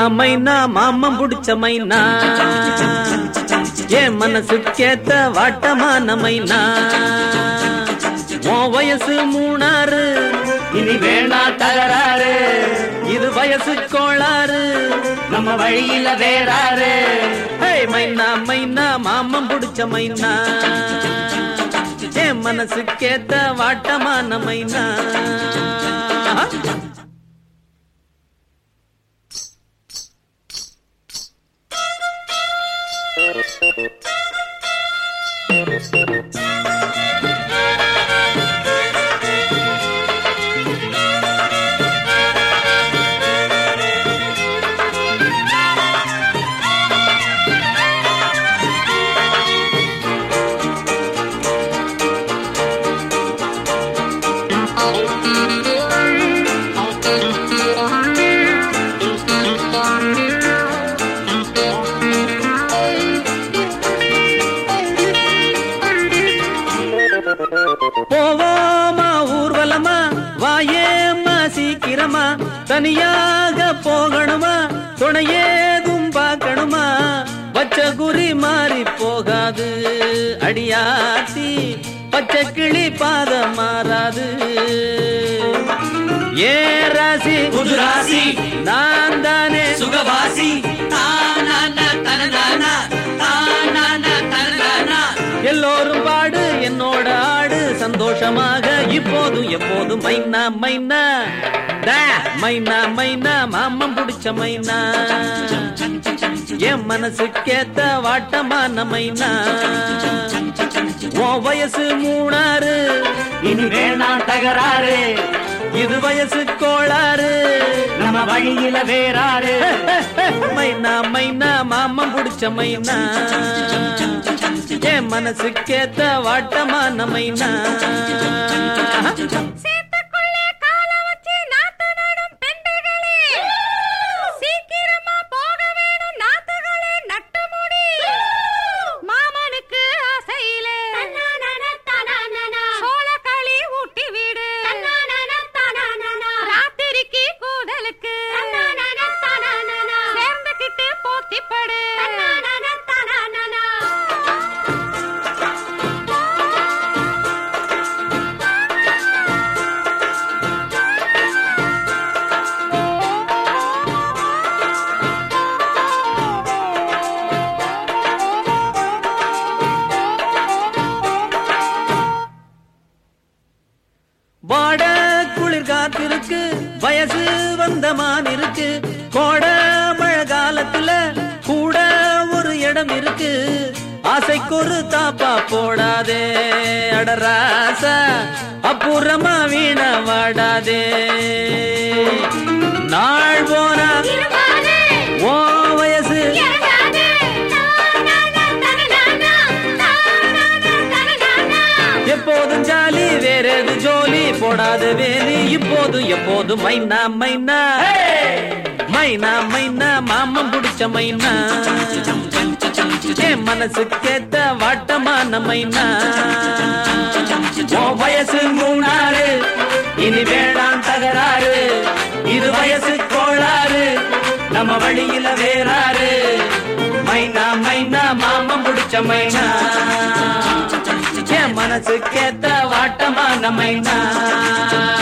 மைனா மாமம் புடிச்ச மைனா என் மனசுக்கேத்த வாட்டமான மைனா உன் வயசு மூணாறு இனி வேணா தகராறு இது வயசு கோளாறு நம்ம வழியில வேறாரு ஹே மைனா மைனா மாமம் புடிச்ச மைனா என் மனசுக்கேத்த வாட்டமான மைனா போவோமா ஊர்வலமா வாயேம்மா சீக்கிரமா தனியாக போகணுமா துணையேதும் பார்க்கணுமா பச்ச குறி மாறி போகாது அடியாத்தி பச்சை கிளி பாதம் மாறாது ஏ ராசி புது ராசி நான் தானே சுகவாசி தானானா தனதானா தானானா தனதானா எல்லோரும் பாடு என்னோட ஆடு சந்தோஷமாக இப்போதும் எப்போதும் மைனா மைனா டா, மைனா மைனா மாமம் புடிச்ச மைனா என் மனசுக்கேத்த வாட்டமான மைனா உன் வயசு மூணாறு இனி வேணா தகராறு இது வயசு கோளாறு நம்ம வழியில வேறாரு மைனா மைனா மாமம் புடிச்ச மைனா என் மனசுக்கேத்த வாட்டமான மைனா சேத்துக்குள்ளே கால வச்சு நாத்து நடும் பெண்டுகளே சீக்கிரமா போக வேணும் நாத்துகளே நட்டு முடி மாமனுக்கு ஆசையிலே சோளக்களி ஊட்டி வீடு ராத்திரிக்கு கூடலுக்கு சேர்ந்துகிட்டு போத்திப்படு வாட குளிர் காத்திருக்கு வயசு வந்த மான் இருக்கு கோட மழை காலத்துல கூட ஒரு இடம் இருக்கு ஆசைக்கு ஒரு தாப்பா போடாதே அடராசா அப்புறமா வீண வாடாதே நாள் போனா ஓ வயசு எப்போதும் ஜாலி வேற எது ஜோலி போடாத வேலி இப்போதும் எப்போதும் மைனா மைனா மைனா மைனா மாமம் புடிச்ச மைனா என் மனசு கேத்த வாட்டமான மைனா உன் வயசு மூணாறு இனி வேணாம் தகராறு இது வயசு கோளாறு நம்ம வழியில வேறாரு மைனா மைனா மாமம் புடிச்ச மைனா என் மனசு கேத்த வாட்டமான மைனா